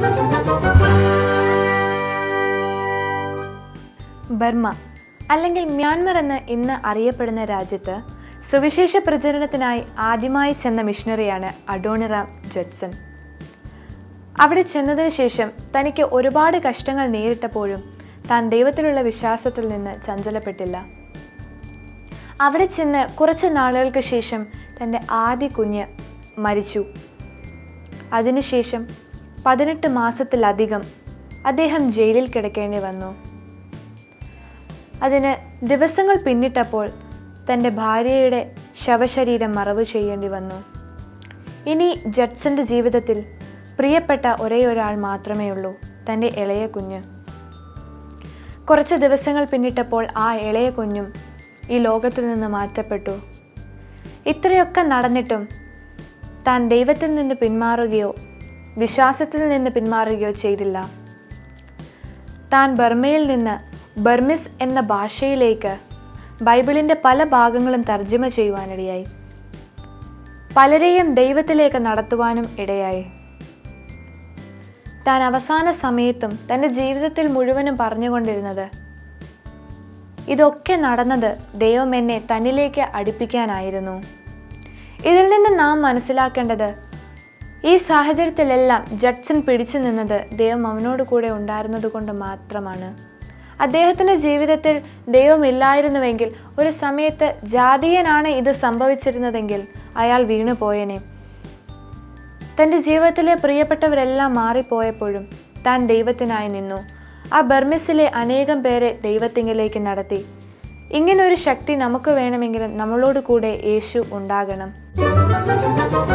Burma അല്ലെങ്കിൽ Myanmar എന്ന് ഇന്ന് അറിയപ്പെടുന്ന രാജ്യത്ത് സുവിശേഷ പ്രചരണത്തിനായി ആദ്യമായി ചെന്ന മിഷണറിയാണ് അഡോണിറാം ജഡ്സൺ അവിടെ ചെന്നതിന് ശേഷം തനിക്ക് ഒരുപാട് കഷ്ടങ്ങൾ നേരിട്ടപ്പോഴും താൻ ദൈവത്തിലുള്ള വിശ്വാസത്തിൽ നിന്ന് ചഞ്ചലപ്പെട്ടില്ല അവിടെ ചെന്ന് കുറച്ച് നാളുകൾക്ക് ശേഷം തൻ്റെ ആദ്യ കുഞ്ഞ് മരിച്ചു അതിനുശേഷം പതിനെട്ട് മാസത്തിലധികം അദ്ദേഹം ജയിലിൽ കിടക്കേണ്ടി വന്നു അതിന് ദിവസങ്ങൾ പിന്നിട്ടപ്പോൾ തൻ്റെ ഭാര്യയുടെ ശവശരീരം മറവ് ചെയ്യേണ്ടി വന്നു ഇനി ജഡ്സന്റെ ജീവിതത്തിൽ പ്രിയപ്പെട്ട ഒരേ ഒരാൾ മാത്രമേ ഉള്ളൂ തൻ്റെ ഇളയ കുഞ്ഞ് കുറച്ച് ദിവസങ്ങൾ പിന്നിട്ടപ്പോൾ ആ ഇളയ കുഞ്ഞും ഈ ലോകത്തിൽ നിന്ന് മാറ്റപ്പെട്ടു ഇത്രയൊക്കെ നടന്നിട്ടും താൻ ദൈവത്തിൽ നിന്ന് പിന്മാറുകയോ വിശ്വാസത്തിൽ നിന്ന് പിന്മാറുകയോ ചെയ്തില്ല താൻ ബർമയിൽ നിന്ന് ബർമിസ് എന്ന ഭാഷയിലേക്ക് ബൈബിളിൻ്റെ പല ഭാഗങ്ങളും തർജ്ജമ ചെയ്യുവാനിടയായി പലരെയും ദൈവത്തിലേക്ക് നടത്തുവാനും ഇടയായി താൻ അവസാന സമയത്തും തൻ്റെ ജീവിതത്തിൽ മുഴുവനും പറഞ്ഞുകൊണ്ടിരുന്നത് ഇതൊക്കെ നടന്നത് ദൈവം എന്നെ തന്നിലേക്ക് അടുപ്പിക്കാനായിരുന്നു ഇതിൽ നിന്ന് നാം മനസ്സിലാക്കേണ്ടത് ഈ സാഹചര്യത്തിലെല്ലാം ജഡ്സൺ പിടിച്ചു നിന്നത് ദൈവം അവനോട് കൂടെ ഉണ്ടായിരുന്നത് കൊണ്ട് മാത്രമാണ് അദ്ദേഹത്തിൻ്റെ ജീവിതത്തിൽ ദൈവമില്ലായിരുന്നുവെങ്കിൽ ഒരു സമയത്ത് ജാതീയനാണ് ഇത് സംഭവിച്ചിരുന്നതെങ്കിൽ അയാൾ വീണു പോയേനെ തൻ്റെ ജീവിതത്തിലെ പ്രിയപ്പെട്ടവരെല്ലാം മാറിപ്പോയപ്പോഴും താൻ ദൈവത്തിനായി നിന്നു ആ ബർമിസിലെ അനേകം പേരെ ദൈവത്തിങ്കിലേക്ക് നടത്തി ഇങ്ങനൊരു ശക്തി നമുക്ക് വേണമെങ്കിലും നമ്മളോട് കൂടെ യേശു ഉണ്ടാകണം